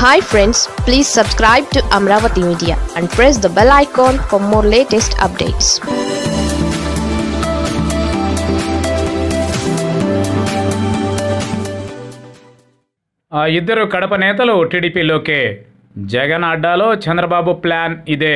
hi friends please subscribe to Amaravati media and press the bell icon for more latest updates ఆ ఇద్దరు కడప నేతలు టీడీపీలోకే జగన్ అడ్డాలో చంద్రబాబు ప్లాన్ ఇదే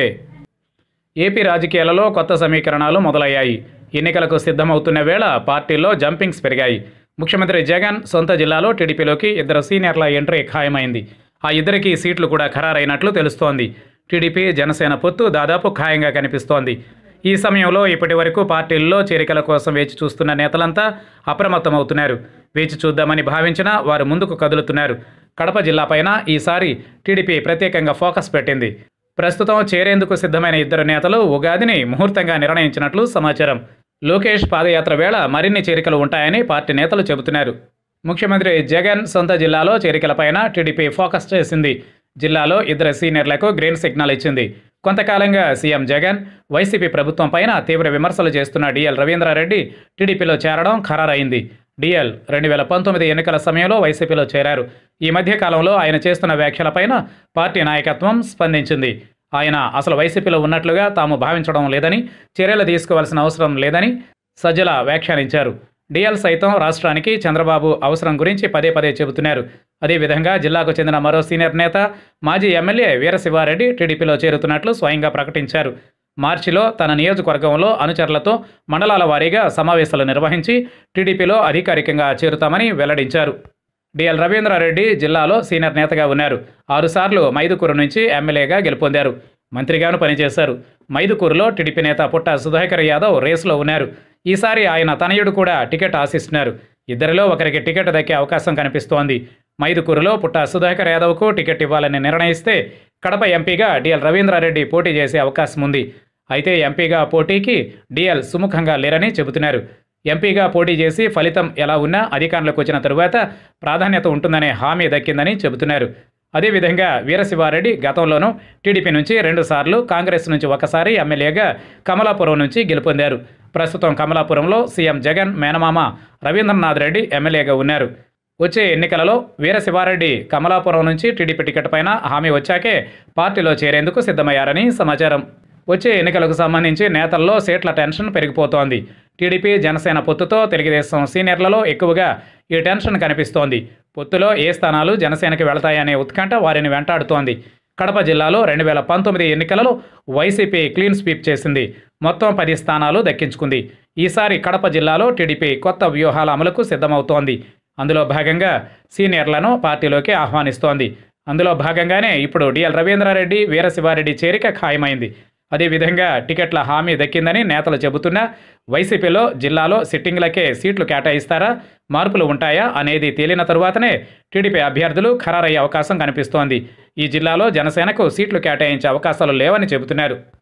ఏపీ రాజకీయాలలో కొత్త సమీకరణాలు మొదలయ్యాయి ఎన్నికలకు సిద్ధమవుతున్న వేళ పార్టీల్లో జంపింగ్స్ పెరిగాయి ముఖ్యమంత్రి జగన్ సొంత జిల్లాలో టీడీపీలోకి ఇద్దరు సీనియర్ల ఎంట్రీ ఖాయమైంది ఆ ఇద్దరికి సీట్లు కూడా ఖరారైనట్లు తెలుస్తోంది టీడీపీ జనసేన పొత్తు దాదాపు ఖాయంగా కనిపిస్తోంది ఈ సమయంలో ఇప్పటి వరకు పార్టీల్లో చేరికల కోసం వేచి చూస్తున్న నేతలంతా అప్రమత్తమవుతున్నారు వేచి చూద్దామని భావించినా వారు ముందుకు కదులుతున్నారు కడప జిల్లాపైన ఈసారి టీడీపీ ప్రత్యేకంగా ఫోకస్ పెట్టింది ప్రస్తుతం చేరేందుకు సిద్ధమైన ఇద్దరు నేతలు ఉగాదిని ముహూర్తంగా నిర్ణయించినట్లు సమాచారం లోకేష్ పాదయాత్ర వేళ మరిన్ని చేరికలు ఉంటాయని పార్టీ నేతలు చెబుతున్నారు ముఖ్యమంత్రి జగన్ సొంత జిల్లాలో చేరికలపైన టీడీపీ ఫోకస్ చేసింది జిల్లాలో ఇద్దరు సీనియర్లకు గ్రీన్ సిగ్నల్ ఇచ్చింది కొంతకాలంగా సీఎం జగన్ వైసీపీ ప్రభుత్వం పైన తీవ్ర విమర్శలు చేస్తున్న డిఎల్ రవీంద్రారెడ్డి టీడీపీలో చేరడం ఖరారైంది డిఎల్ రెండు వేల పంతొమ్మిది ఎన్నికల సమయంలో వైసీపీలో చేరారు ఈ మధ్య కాలంలో ఆయన చేస్తున్న వ్యాఖ్యలపైన పార్టీ నాయకత్వం స్పందించింది ఆయన అసలు వైసీపీలో ఉన్నట్లుగా తాము భావించడం లేదని చర్యలు తీసుకోవాల్సిన అవసరం లేదని సజ్జల వ్యాఖ్యానించారు డిఎల్ సైతం రాష్ట్రానికి చంద్రబాబు అవసరం గురించి పదే పదే చెబుతున్నారు అదేవిధంగా జిల్లాకు చెందిన మరో సీనియర్ నేత మాజీ ఎమ్మెల్యే వీరశివారెడ్డి టీడీపీలో చేరుతున్నట్లు స్వయంగా ప్రకటించారు మార్చిలో తన నియోజకవర్గంలో అనుచరులతో మండలాల వారీగా సమావేశాలు నిర్వహించి టీడీపీలో అధికారికంగా చేరుతామని వెల్లడించారు డిఎల్ రవీంద్రారెడ్డి జిల్లాలో సీనియర్ నేతగా ఉన్నారు ఆరుసార్లు మైదుకూరు నుంచి ఎమ్మెల్యేగా గెలుపొందారు మంత్రిగాను పనిచేశారు మైదుకూరులో టీడీపీ నేత పుట్ట సుధాకర్ యాదవ్ రేసులో ఉన్నారు ఈసారి ఆయన తనయుడు కూడా టికెట్ ఆశిస్తున్నారు ఇద్దరిలో ఒకరికి టికెట్ దక్కే అవకాశం కనిపిస్తోంది మైదుకూరులో పుట్ట సుధాకర్ యాదవ్కు టికెట్ ఇవ్వాలని నిర్ణయిస్తే కడప ఎంపీగా డిఎల్ రవీంద్రారెడ్డి పోటీ చేసే అవకాశం ఉంది అయితే ఎంపీగా పోటీకి డిఎల్ సుముఖంగా లేరని చెబుతున్నారు ఎంపీగా పోటీ చేసి ఫలితం ఎలా ఉన్నా అధికారంలోకి వచ్చిన తరువాత ప్రాధాన్యత ఉంటుందనే హామీ దక్కిందని చెబుతున్నారు అదేవిధంగా వీరశివారెడ్డి గతంలోనూ టీడీపీ నుంచి రెండుసార్లు కాంగ్రెస్ నుంచి ఒకసారి ఎమ్మెల్యేగా కమలాపురం నుంచి గెలుపొందారు ప్రస్తుతం కమలాపురంలో సీఎం జగన్ మేనమామ రవీంద్రనాథ్ రెడ్డి ఎమ్మెల్యేగా ఉన్నారు వచ్చే ఎన్నికలలో వీరశివారెడ్డి కమలాపురం నుంచి టీడీపీ టికెట్ పైన హామీ వచ్చాకే పార్టీలో చేరేందుకు సిద్ధమయ్యారని సమాచారం వచ్చే ఎన్నికలకు సంబంధించి నేతల్లో సీట్ల టెన్షన్ పెరిగిపోతోంది టీడీపీ జనసేన పొత్తుతో తెలుగుదేశం సీనియర్లలో ఎక్కువగా ఈ టెన్షన్ కనిపిస్తోంది పొత్తులో ఏ స్థానాలు జనసేనకి వెళతాయనే ఉత్కంఠ వారిని వెంటాడుతోంది కడప జిల్లాలో రెండు వేల పంతొమ్మిది ఎన్నికలలో వైసీపీ క్లీన్ స్వీప్ చేసింది మొత్తం పది స్థానాలు దక్కించుకుంది ఈసారి కడప జిల్లాలో టీడీపీ కొత్త వ్యూహాల అమలుకు సిద్ధమవుతోంది అందులో భాగంగా సీనియర్లను పార్టీలోకి ఆహ్వానిస్తోంది అందులో భాగంగానే ఇప్పుడు డిఎల్ రవీంద్రారెడ్డి వీరశివారెడ్డి చేరిక ఖాయమైంది అదేవిధంగా టికెట్ల హామీ దక్కిందని నేతలు చెబుతున్నా వైసీపీలో జిల్లాలో సిట్టింగ్లకే సీట్లు కేటాయిస్తారా మార్పులు ఉంటాయా అనేది తేలిన తరువాతనే టీడీపీ అభ్యర్థులు ఖరారయ్యే అవకాశం కనిపిస్తోంది ఈ జిల్లాలో జనసేనకు సీట్లు కేటాయించే అవకాశాలు లేవని చెబుతున్నారు